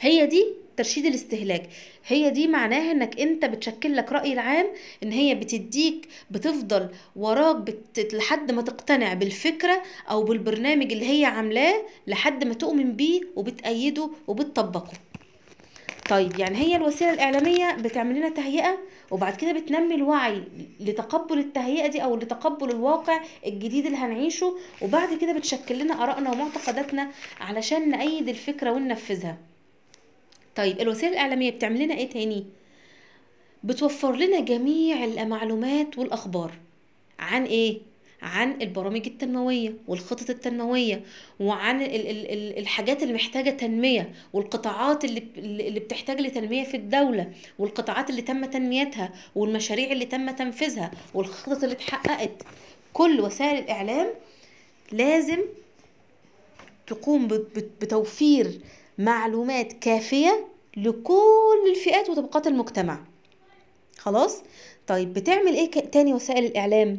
هي دي ترشيد الاستهلاك هي دي معناها انك انت بتشكل لك رأي العام ان هي بتديك بتفضل وراك بت... لحد ما تقتنع بالفكرة او بالبرنامج اللي هي عاملاه لحد ما تؤمن بيه وبتأيده وبتطبقه طيب يعني هي الوسيلة الإعلامية بتعمل لنا تهيئة وبعد كده بتنمي الوعي لتقبل التهيئة دي أو لتقبل الواقع الجديد اللي هنعيشه وبعد كده بتشكل لنا آرائنا ومعتقداتنا علشان نأيد الفكرة وننفذها طيب الوسيلة الإعلامية بتعمل لنا إيه تاني؟ بتوفر لنا جميع المعلومات والأخبار عن إيه؟ عن البرامج التنموية والخطط التنموية وعن ال- ال- ال- الحاجات اللي محتاجة تنمية والقطاعات اللي اللي بتحتاج لتنمية في الدولة والقطاعات اللي تم تنميتها والمشاريع اللي تم تنفيذها والخطط اللي اتحققت كل وسائل الإعلام لازم تقوم بت- بت- بتوفير معلومات كافية لكل الفئات وطبقات المجتمع خلاص طيب بتعمل ايه ك- تاني وسائل الإعلام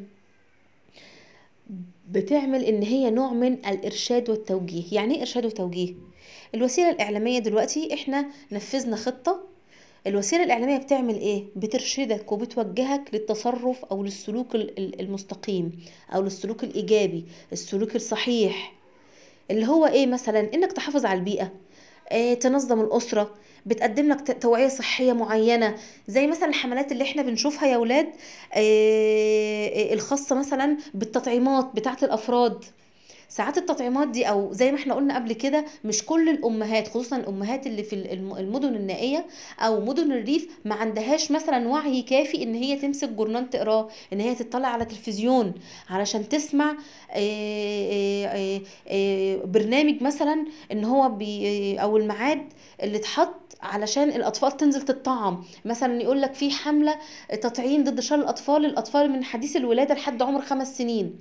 بتعمل ان هي نوع من الارشاد والتوجيه يعني ايه ارشاد وتوجيه الوسيله الاعلاميه دلوقتي احنا نفذنا خطه الوسيله الاعلاميه بتعمل ايه بترشدك وبتوجهك للتصرف او للسلوك ال- ال- المستقيم او للسلوك الايجابي السلوك الصحيح اللي هو ايه مثلا انك تحافظ على البيئه آه، تنظم الأسرة بتقدم لك ت- توعية صحية معينة زي مثلا الحملات اللي احنا بنشوفها يا ولاد آه، آه، الخاصة مثلا بالتطعيمات بتاعة الأفراد ساعات التطعيمات دي او زي ما احنا قلنا قبل كده مش كل الامهات خصوصا الامهات اللي في الم- المدن النائيه او مدن الريف ما عندهاش مثلا وعي كافي ان هي تمسك جورنال تقراه ان هي تطلع على تلفزيون علشان تسمع آه، آه، آه، آه، برنامج مثلا ان هو بي او الميعاد اللي اتحط علشان الاطفال تنزل تطعم مثلا يقول لك في حمله تطعيم ضد شلل الاطفال للاطفال من حديث الولاده لحد عمر خمس سنين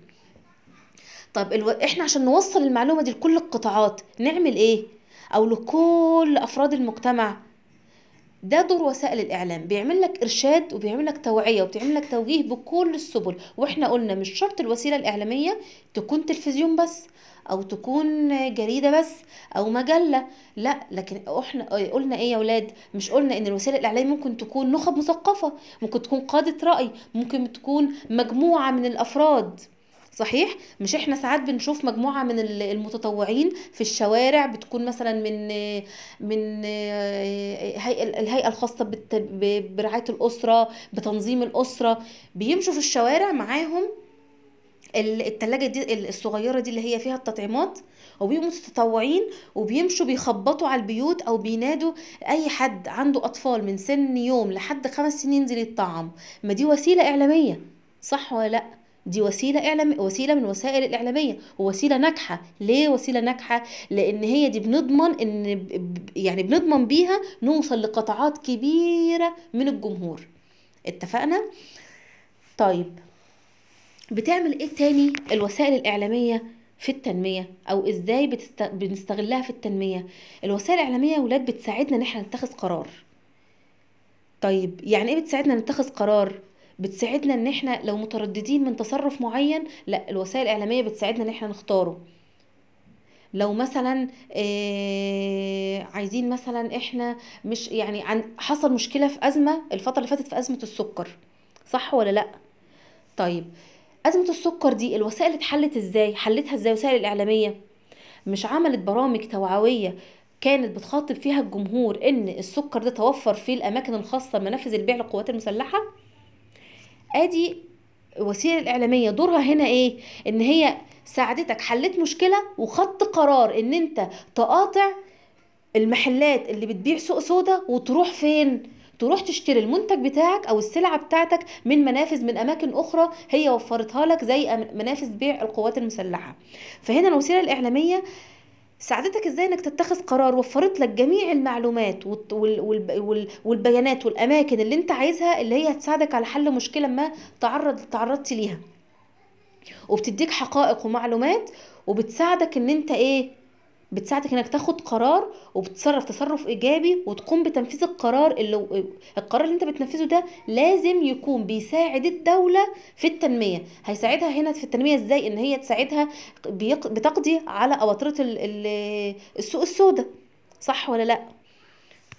طب الو... احنا عشان نوصل المعلومة دي لكل القطاعات نعمل ايه او لكل افراد المجتمع ده دور وسائل الاعلام بيعمل لك ارشاد وبيعمل لك توعية وبيعمل لك توجيه بكل السبل واحنا قلنا مش شرط الوسيلة الاعلامية تكون تلفزيون بس او تكون جريدة بس او مجلة لا لكن احنا قلنا ايه يا ولاد مش قلنا ان الوسيلة الاعلامية ممكن تكون نخب مثقفة ممكن تكون قادة رأي ممكن تكون مجموعة من الافراد صحيح مش احنا ساعات بنشوف مجموعة من ال- المتطوعين في الشوارع بتكون مثلا من من هيئة الهيئة الخاصة بالت- ب- برعاية الأسرة بتنظيم الأسرة بيمشوا في الشوارع معاهم ال- التلاجة دي الصغيرة دي اللي هي فيها التطعيمات وبيبقوا متطوعين وبيمشوا بيخبطوا على البيوت او بينادوا اي حد عنده اطفال من سن يوم لحد خمس سنين ينزل يتطعم ما دي وسيلة اعلامية صح ولا لا دي وسيلة إعلام وسيلة من وسائل الإعلامية ووسيلة ناجحة ليه وسيلة ناجحة لأن هي دي بنضمن إن ب- ب- يعني بنضمن بيها نوصل لقطاعات كبيرة من الجمهور اتفقنا طيب بتعمل ايه تاني الوسائل الإعلامية في التنمية أو إزاي بتست... بنستغلها في التنمية الوسائل الإعلامية يا ولاد بتساعدنا إن احنا نتخذ قرار طيب يعني ايه بتساعدنا نتخذ قرار بتساعدنا ان احنا لو مترددين من تصرف معين لا الوسائل الاعلاميه بتساعدنا ان احنا نختاره لو مثلا آه عايزين مثلا احنا مش يعني عن حصل مشكله في ازمه الفتره اللي فاتت في ازمه السكر صح ولا لا طيب ازمه السكر دي الوسائل اتحلت ازاي حلتها ازاي الوسائل الاعلاميه مش عملت برامج توعويه كانت بتخاطب فيها الجمهور ان السكر ده توفر في الاماكن الخاصه منافذ البيع للقوات المسلحه ادي الوسيله الاعلاميه دورها هنا ايه ان هي ساعدتك حلت مشكله وخدت قرار ان انت تقاطع المحلات اللي بتبيع سوق سودا وتروح فين تروح تشتري المنتج بتاعك او السلعه بتاعتك من منافذ من اماكن اخرى هي وفرتها لك زي أم- منافذ بيع القوات المسلحه فهنا الوسيله الاعلاميه ساعدتك ازاي انك تتخذ قرار وفرت لك جميع المعلومات والت- وال- وال- وال- والبيانات والاماكن اللي انت عايزها اللي هي هتساعدك على حل مشكله ما تعرض تعرضت ليها وبتديك حقائق ومعلومات وبتساعدك ان انت ايه بتساعدك انك تاخد قرار وبتصرف تصرف ايجابي وتقوم بتنفيذ القرار اللي القرار اللي انت بتنفذه ده لازم يكون بيساعد الدولة في التنمية هيساعدها هنا في التنمية ازاي ان هي تساعدها بيق- بتقضي على اباطرة ال- ال- السوق السوداء صح ولا لا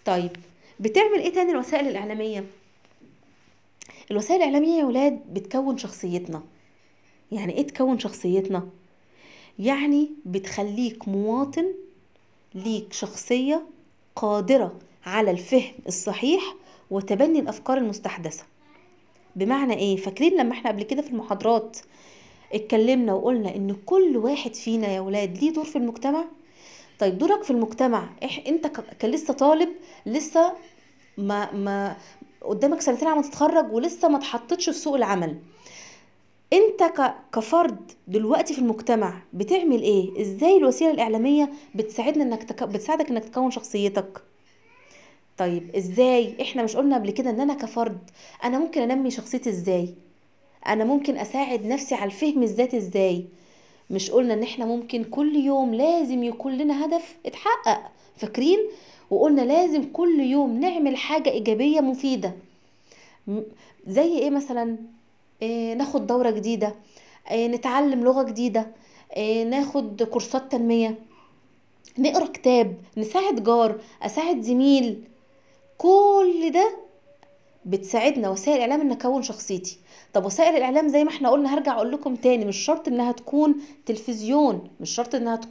طيب بتعمل ايه تاني الوسائل الاعلاميه الوسائل الاعلاميه يا ولاد بتكون شخصيتنا يعني ايه تكون شخصيتنا يعني بتخليك مواطن ليك شخصيه قادره على الفهم الصحيح وتبني الافكار المستحدثه بمعنى ايه فاكرين لما احنا قبل كده في المحاضرات اتكلمنا وقلنا ان كل واحد فينا يا ولاد ليه دور في المجتمع طيب دورك في المجتمع إح انت ك- كلسه طالب لسه ما ما قدامك سنتين على ما تتخرج ولسه ما اتحطتش في سوق العمل انت ك- كفرد دلوقتي في المجتمع بتعمل ايه ازاي الوسيله الاعلاميه بتساعدنا انك تك... بتساعدك انك تكون شخصيتك طيب ازاي احنا مش قلنا قبل كده ان انا كفرد انا ممكن انمي شخصيتي ازاي انا ممكن اساعد نفسي على الفهم الذاتي ازاي مش قلنا ان احنا ممكن كل يوم لازم يكون لنا هدف اتحقق فاكرين وقلنا لازم كل يوم نعمل حاجة ايجابية مفيدة م- زي ايه مثلا إيه ناخد دورة جديدة إيه نتعلم لغة جديدة إيه ناخد كورسات تنمية نقرا كتاب نساعد جار اساعد زميل كل ده بتساعدنا وسائل الاعلام ان اكون شخصيتي طب وسائل الاعلام زي ما احنا قلنا هرجع اقول لكم تاني مش شرط انها تكون تلفزيون مش شرط انها تكون